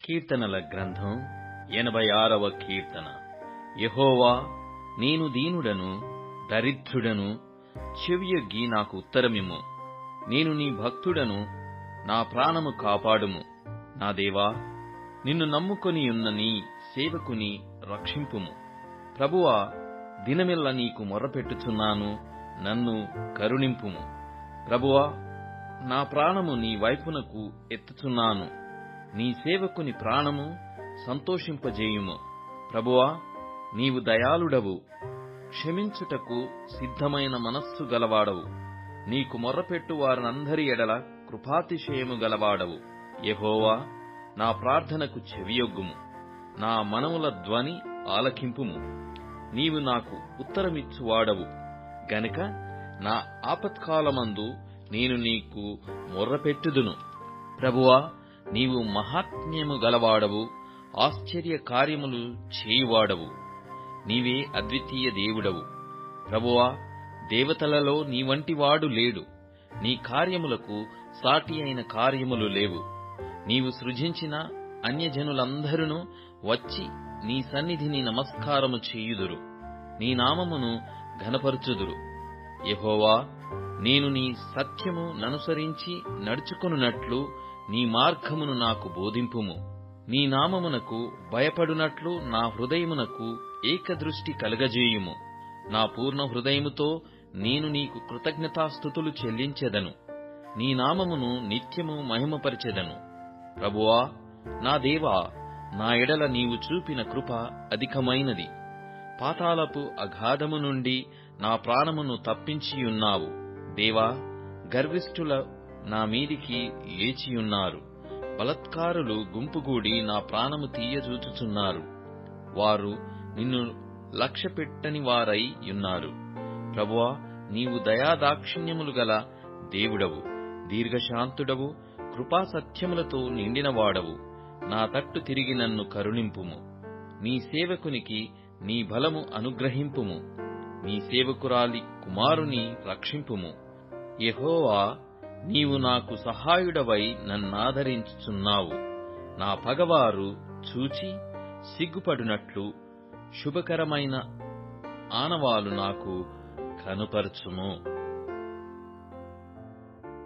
కీర్తనల గ్రంథం ఎనభై ఆరవ కీర్తన యెహోవా నేను దీనుడను దరిద్రుడను చెవియొగ్గి నాకు ఉత్తరమిమ్ము నేను నీ భక్తుడను నా ప్రాణము కాపాడుము నా దేవా నిన్ను నమ్ముకొని ఉన్న నీ సేవకుని రక్షింపుము ప్రభువా దినమెల్ల నీకు మొర్రపెట్టుచున్నాను నన్ను కరుణింపుము ప్రభువా నా ప్రాణము నీ వైపునకు ఎత్తుచున్నాను నీ సేవకుని ప్రాణము సంతోషింపజేయుము ప్రభువా నీవు దయాళుడవు క్షమించుటకు సిద్ధమైన మనస్సు గలవాడవు నీకు మొర్రపెట్టు వారినందరి ఎడల కృపాతిశయము గలవాడవు యెహోవా నా ప్రార్థనకు చెవియొగ్గుము నా మనముల ధ్వని ఆలకింపుము నీవు నాకు ఉత్తరమిచ్చువాడవు గనుక నా ఆపత్కాలమందు నేను నీకు మొర్రపెట్టుదును ప్రభువా నీవు మహాత్మ్యము గలవాడవు ఆశ్చర్య కార్యములు చేయువాడవు నీవే అద్వితీయ దేవుడవు ప్రభువా దేవతలలో నీ వంటివాడు లేడు నీ కార్యములకు సాటి అయిన కార్యములు లేవు నీవు సృజించిన అన్యజనులందరూ వచ్చి నీ సన్నిధిని నమస్కారము చేయుదురు నీ నామమును ఘనపరచుదురు యెహోవా నేను నీ సత్యము ననుసరించి నడుచుకొనున్నట్లు నీ మార్గమును నాకు బోధింపుము నీ నామమునకు భయపడునట్లు నా హృదయమునకు ఏకదృష్టి కలగజేయుము నా పూర్ణ హృదయముతో నేను నీకు కృతజ్ఞతాస్థుతులు చెల్లించెదను నీ నామమును నిత్యము మహిమపరిచెదను ప్రభువా నా దేవా నా ఎడల నీవు చూపిన కృప అధికమైనది పాతాళపు అగాధము నుండి నా ప్రాణమును తప్పించియున్నావు దేవా గర్విష్ఠుల నా మీదికి లేచియున్నారు బలత్కారులు గుంపుగూడి నా ప్రాణము తీయజూచుచున్నారు వారు నిన్ను లక్ష్యపెట్టని వారై యున్నారు ప్రభువా నీవు దయాదాక్షిణ్యములు గల దేవుడవు దీర్ఘశాంతుడవు కృపాసత్యములతో నిండినవాడవు నా తట్టు తిరిగి నన్ను కరుణింపుము నీ సేవకునికి నీ బలము అనుగ్రహింపుము నీ సేవకురాలి కుమారుని రక్షింపుము యెహోవా నీవు నాకు సహాయుడవై నన్నాదరించుచున్నావు నా పగవారు చూచి సిగ్గుపడునట్లు శుభకరమైన ఆనవాలు నాకు కనుపరచుము